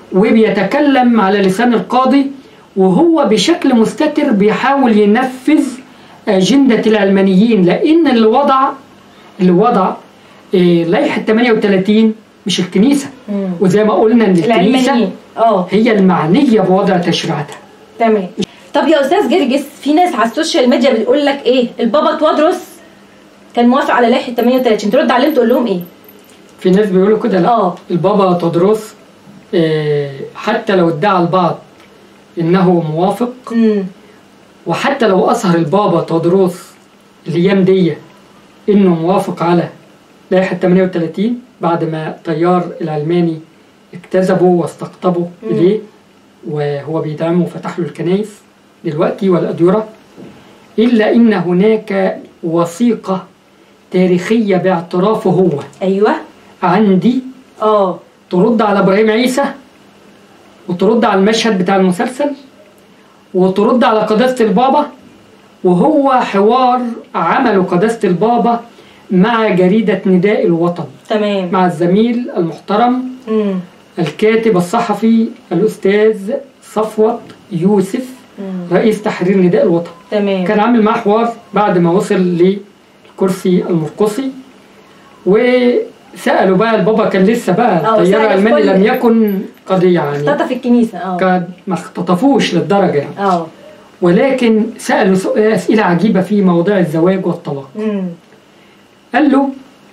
Speaker 2: وبيتكلم على لسان القاضي وهو بشكل مستتر بيحاول ينفذ أجندة العلمانيين لأن اللي وضع اللي وضع إيه، لائحة 38 مش الكنيسة
Speaker 1: مم.
Speaker 2: وزي ما قلنا إن الكنيسة
Speaker 1: العلمانيين اه
Speaker 2: هي المعنية بوضع تشريعاتها
Speaker 1: تمام طب يا استاذ جرجس في ناس على السوشيال ميديا بتقول لك ايه البابا توادرس كان موافق على لائحه 38 ترد عليهم تقول لهم ايه
Speaker 2: في ناس بيقولوا كده لا
Speaker 1: اه
Speaker 2: البابا تدرس آه، حتى لو ادعى البعض انه موافق
Speaker 1: امم
Speaker 2: وحتى لو اظهر البابا تدرس الايام دي انه موافق على لائحه 38 بعد ما التيار العلماني اجتذبوا واستقطبوا
Speaker 1: مم.
Speaker 2: اليه وهو بيدعمه وفتح له الكنائس دلوقتي والاديره الا ان هناك وثيقه تاريخيه باعترافه هو
Speaker 1: ايوه
Speaker 2: عندي
Speaker 1: اه
Speaker 2: ترد على ابراهيم عيسى وترد على المشهد بتاع المسلسل وترد على قداسة البابا وهو حوار عمله قداسة البابا مع جريدة نداء الوطن
Speaker 1: تمام
Speaker 2: مع الزميل المحترم
Speaker 1: امم
Speaker 2: الكاتب الصحفي الأستاذ صفوت يوسف
Speaker 1: مم.
Speaker 2: رئيس تحرير نداء الوطن
Speaker 1: تمام
Speaker 2: كان عامل معاه حوار بعد ما وصل للكرسي المرقصي وسألوا بقى البابا كان لسه بقى
Speaker 1: آه،
Speaker 2: التيار
Speaker 1: سأل في
Speaker 2: الألماني
Speaker 1: كل-
Speaker 2: لم يكن قد يعني
Speaker 1: اختطف الكنيسه اه
Speaker 2: كان ما اختطفوش للدرجة يعني
Speaker 1: اه
Speaker 2: ولكن سألوا سؤال- أسئلة عجيبة في موضوع الزواج والطلاق
Speaker 1: امم
Speaker 2: قال له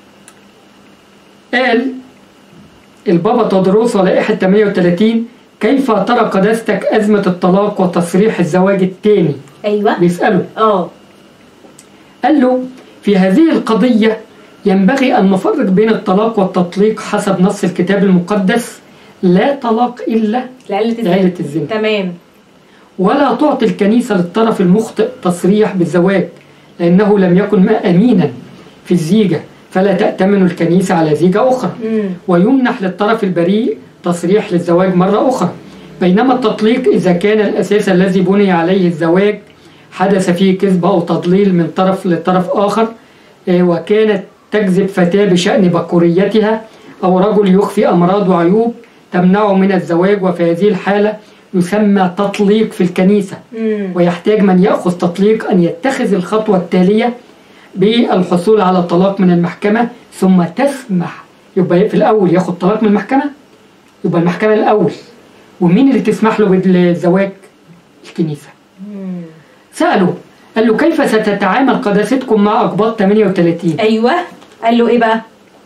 Speaker 2: قال البابا تدرس لائحة 38 كيف ترى قداستك أزمة الطلاق وتصريح الزواج الثاني
Speaker 1: ايوه
Speaker 2: بيسأله
Speaker 1: اه
Speaker 2: قال له في هذه القضية ينبغي أن نفرق بين الطلاق والتطليق حسب نص الكتاب المقدس لا طلاق إلا
Speaker 1: لعلة الزنا
Speaker 2: لعلة الزنا
Speaker 1: تمام
Speaker 2: ولا تعطي الكنيسة للطرف المخطئ تصريح بالزواج لأنه لم يكن ما أمينا في الزيجة فلا تأتمن الكنيسة على زيجة أخرى
Speaker 1: امم
Speaker 2: ويمنح للطرف البريء تصريح للزواج مرة أخرى بينما التطليق إذا كان الأساس الذي بني عليه الزواج حدث فيه كذب أو تضليل من طرف لطرف آخر آه، وكانت تكذب فتاة بشأن بكوريتها أو رجل يخفي أمراض وعيوب تمنعه من الزواج وفي هذه الحالة يسمى تطليق في الكنيسة
Speaker 1: امم
Speaker 2: ويحتاج من يأخذ تطليق أن يتخذ الخطوة التالية بالحصول على الطلاق من المحكمة ثم تسمح يبقى في الأول ياخد طلاق من المحكمة يبقى المحكمة الأول ومين اللي تسمح له بالزواج؟ الكنيسة سأله قال له كيف ستتعامل قداستكم مع أقباط 38
Speaker 1: ايوه قال له ايه بقى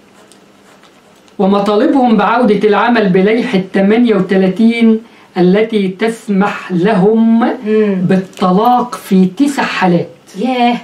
Speaker 2: ومطالبهم بعودة العمل بلائحة 38 التي تسمح لهم
Speaker 1: امم
Speaker 2: بالطلاق في تسع حالات
Speaker 1: ياه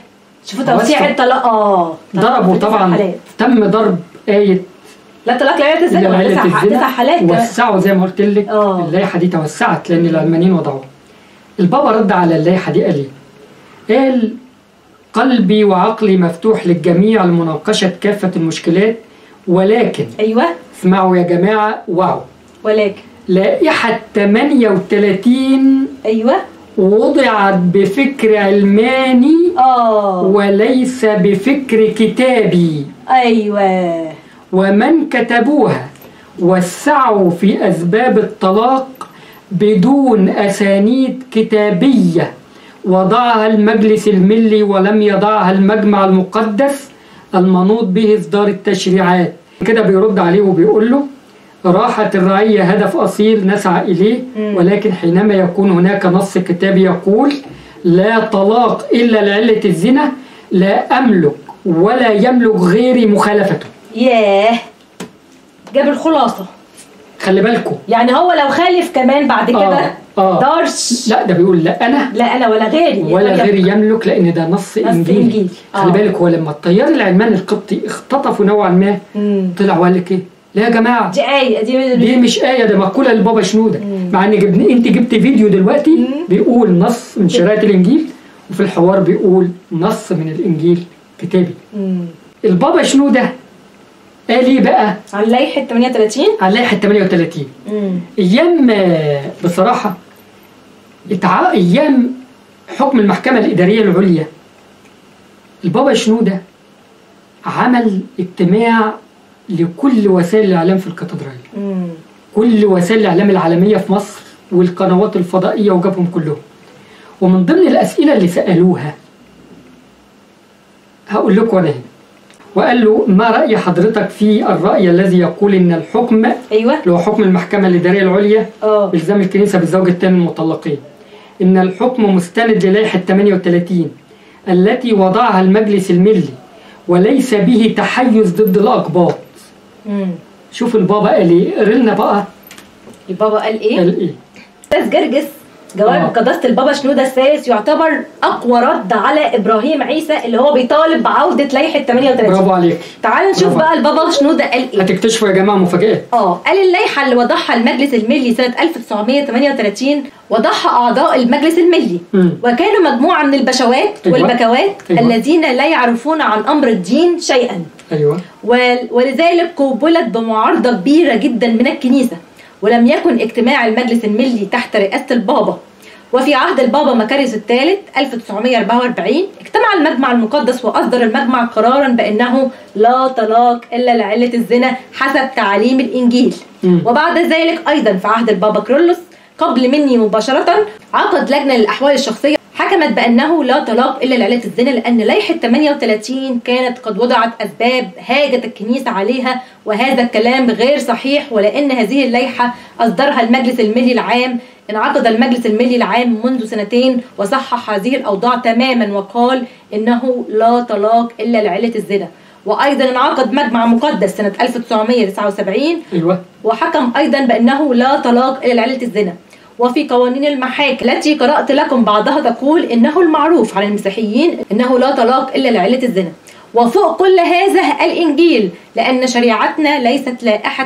Speaker 1: شوفوا توسيع
Speaker 2: وسع.
Speaker 1: الطلاق اه
Speaker 2: ضربوا
Speaker 1: في تسع
Speaker 2: طبعا
Speaker 1: حالات.
Speaker 2: تم ضرب آية
Speaker 1: لا طلاق لا يتزوج
Speaker 2: لعيلة
Speaker 1: تسع
Speaker 2: الزنا
Speaker 1: تسع حالات كمان.
Speaker 2: وسعوا زي ما قلت لك
Speaker 1: آه.
Speaker 2: اللائحة دي توسعت لأن العلمانيين وضعوها البابا رد على اللائحة دي قال إيه؟ قال قلبي وعقلي مفتوح للجميع لمناقشة كافة المشكلات ولكن
Speaker 1: ايوه
Speaker 2: اسمعوا يا جماعة واو
Speaker 1: ولكن
Speaker 2: لائحة 38
Speaker 1: ايوه
Speaker 2: وضعت بفكر علماني
Speaker 1: اه
Speaker 2: وليس بفكر كتابي
Speaker 1: ايوه
Speaker 2: ومن كتبوها وسعوا في أسباب الطلاق بدون أسانيد كتابية وضعها المجلس الملي ولم يضعها المجمع المقدس المنوط به إصدار التشريعات كده بيرد عليه وبيقول له راحة الرعية هدف أصيل نسعى إليه
Speaker 1: مم.
Speaker 2: ولكن حينما يكون هناك نص كتابي يقول لا طلاق إلا لعلة الزنا لا أملك ولا يملك غيري مخالفته
Speaker 1: ياه جاب الخلاصه
Speaker 2: خلي بالكم
Speaker 1: يعني هو لو خالف كمان بعد كده
Speaker 2: آه، آه.
Speaker 1: دارش
Speaker 2: لا ده بيقول لا انا
Speaker 1: لا انا ولا غيري
Speaker 2: ولا
Speaker 1: يبقى
Speaker 2: غيري يملك لان ده نص انجيلي
Speaker 1: إنجيلي. آه.
Speaker 2: خلي بالك هو لما التيار العلماني القبطي اختطفوا نوعا ما
Speaker 1: مم.
Speaker 2: طلع وقال لك ايه لا يا جماعه
Speaker 1: دي آية دي,
Speaker 2: دي مش آية ده مقولة لبابا شنودة مع ان جبن انت جبت فيديو دلوقتي
Speaker 1: مم.
Speaker 2: بيقول نص من شرائط الانجيل وفي الحوار بيقول نص من الانجيل كتابي
Speaker 1: مم.
Speaker 2: البابا شنودة قال ايه بقى
Speaker 1: عن لائحة 38
Speaker 2: على لائحة 38
Speaker 1: مم.
Speaker 2: ايام آه، بصراحه اتع... ايام حكم المحكمه الاداريه العليا البابا شنوده عمل اجتماع لكل وسائل الاعلام في الكاتدرائيه
Speaker 1: مم.
Speaker 2: كل وسائل الاعلام العالميه في مصر والقنوات الفضائيه وجابهم كلهم ومن ضمن الاسئله اللي سالوها هقول لكم انا هنا وقال له ما راي حضرتك في الراي الذي يقول ان الحكم
Speaker 1: ايوه
Speaker 2: اللي هو حكم المحكمة الإدارية العليا
Speaker 1: اه
Speaker 2: بإلزام الكنيسة بالزوج الثاني المطلقين إن الحكم مستند للائحة 38 التي وضعها المجلس الملي وليس به تحيز ضد الأقباط
Speaker 1: مم.
Speaker 2: شوف البابا قال إيه قري لنا بقى
Speaker 1: البابا قال ايه؟
Speaker 2: قال إيه
Speaker 1: استاذ جرجس جواب
Speaker 2: آه.
Speaker 1: قداسة البابا شنودة الثالث يعتبر أقوى رد على إبراهيم عيسى اللي هو بيطالب بعودة لائحة 38
Speaker 2: برافو عليك
Speaker 1: تعال نشوف
Speaker 2: برافو.
Speaker 1: بقى البابا شنودة قال إيه
Speaker 2: هتكتشفوا يا جماعة مفاجآت
Speaker 1: اه قال اللائحة اللي وضعها المجلس الملي سنة 1938 وضعها أعضاء المجلس الملي
Speaker 2: مم.
Speaker 1: وكانوا مجموعة من البشوات
Speaker 2: أيوة.
Speaker 1: والبكوات
Speaker 2: أيوة.
Speaker 1: الذين لا يعرفون عن أمر الدين شيئا
Speaker 2: أيوه
Speaker 1: ول- ولذلك قوبلت بمعارضة كبيرة جدا من الكنيسة ولم يكن اجتماع المجلس الملي تحت رئاسة البابا وفي عهد البابا مكاريوس الثالث 1944 اجتمع المجمع المقدس وأصدر المجمع قرارا بأنه لا طلاق إلا لعلة الزنا حسب تعاليم الإنجيل
Speaker 2: مم.
Speaker 1: وبعد ذلك أيضا في عهد البابا كرولوس قبل مني مباشرة عقد لجنة للأحوال الشخصية حكمت بأنه لا طلاق إلا لعلة الزنا لأن لائحة 38 كانت قد وضعت أسباب هاجت الكنيسة عليها وهذا الكلام غير صحيح ولأن هذه اللائحة أصدرها المجلس الملي العام انعقد المجلس الملي العام منذ سنتين وصحح هذه الأوضاع تماما وقال إنه لا طلاق إلا لعلة الزنا وأيضا انعقد مجمع مقدس سنة 1979
Speaker 2: أيوه
Speaker 1: وحكم أيضا بأنه لا طلاق إلا لعلة الزنا وفي قوانين المحاكم التي قرأت لكم بعضها تقول إنه المعروف على المسيحيين إنه لا طلاق إلا لعلة الزنا وفوق كل هذا الإنجيل لأن شريعتنا ليست لائحة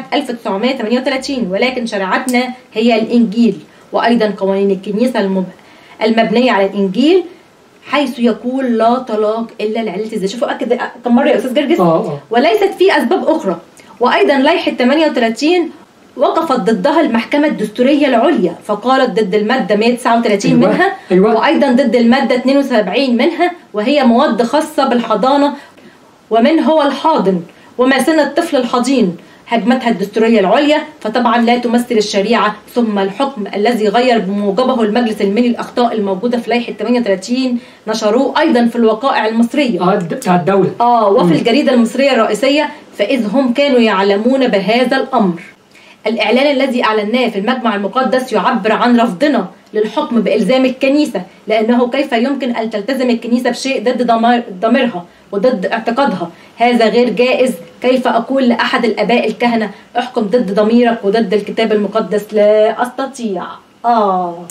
Speaker 1: 1938 ولكن شريعتنا هي الإنجيل وأيضا قوانين الكنيسة المب... المبنية على الإنجيل حيث يقول لا طلاق إلا لعلة الزنا شوفوا أكد كم مرة يا أستاذ جرجس
Speaker 2: آه آه
Speaker 1: وليست في أسباب أخرى وأيضا لائحة 38 وقفت ضدها المحكمة الدستورية العليا فقالت ضد المادة 139
Speaker 2: أيوة،
Speaker 1: منها
Speaker 2: أيوة.
Speaker 1: وأيضا ضد المادة 72 منها وهي مواد خاصة بالحضانة ومن هو الحاضن وما سن الطفل الحضين هجمتها الدستورية العليا فطبعا لا تمثل الشريعة ثم الحكم الذي غير بموجبه المجلس الملي الأخطاء الموجودة في لائحة 38 نشروه أيضا في الوقائع المصرية
Speaker 2: آه د- بتاع الدولة
Speaker 1: آه وفي الجريدة المصرية الرئيسية فإذ هم كانوا يعلمون بهذا الأمر الإعلان الذي أعلناه في المجمع المقدس يعبر عن رفضنا للحكم بإلزام الكنيسة لأنه كيف يمكن أن تلتزم الكنيسة بشيء ضد ضمير- ضميرها وضد اعتقادها هذا غير جائز كيف أقول لأحد الآباء الكهنة احكم ضد ضميرك وضد الكتاب المقدس لا أستطيع آه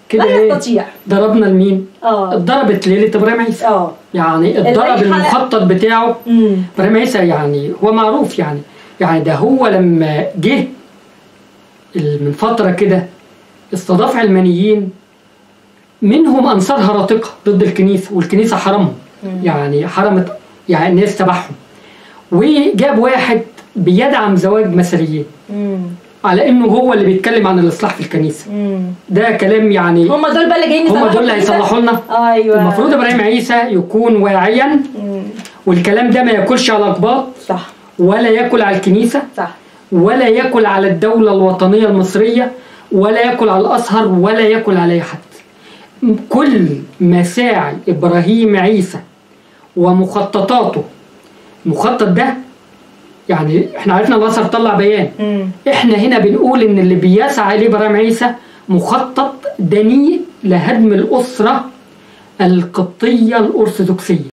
Speaker 2: كده
Speaker 1: لا
Speaker 2: ايه
Speaker 1: يستطيع
Speaker 2: ضربنا لمين؟
Speaker 1: اه
Speaker 2: اتضربت ليله ابراهيم عيسى
Speaker 1: اه
Speaker 2: يعني اتضرب
Speaker 1: الحلقة-
Speaker 2: المخطط بتاعه
Speaker 1: امم
Speaker 2: ابراهيم عيسى يعني هو معروف يعني يعني ده هو لما جه ال- من فتره كده استضاف علمانيين منهم انصار هراطقه ضد الكنيسه والكنيسه حرمهم يعني حرمت يعني الناس تبعهم وجاب واحد بيدعم زواج مثليين
Speaker 1: امم
Speaker 2: على انه هو اللي بيتكلم عن الاصلاح في الكنيسه
Speaker 1: امم
Speaker 2: ده كلام يعني
Speaker 1: هم دول بقى اللي جايين
Speaker 2: هم
Speaker 1: يصلحوا
Speaker 2: دول اللي
Speaker 1: الكنيسة؟
Speaker 2: هيصلحوا لنا
Speaker 1: ايوه
Speaker 2: المفروض ابراهيم عيسى يكون واعيا
Speaker 1: مم.
Speaker 2: والكلام ده ما ياكلش على اقباط
Speaker 1: صح
Speaker 2: ولا ياكل على الكنيسه
Speaker 1: صح
Speaker 2: ولا ياكل على الدوله الوطنيه المصريه ولا ياكل على الازهر ولا ياكل على اي حد كل مساعي ابراهيم عيسى ومخططاته المخطط ده يعني احنا عرفنا الازهر طلع بيان
Speaker 1: امم
Speaker 2: احنا هنا بنقول ان اللي بيسعى اليه ابراهيم عيسى مخطط دنيء لهدم الاسره القبطيه الارثوذكسيه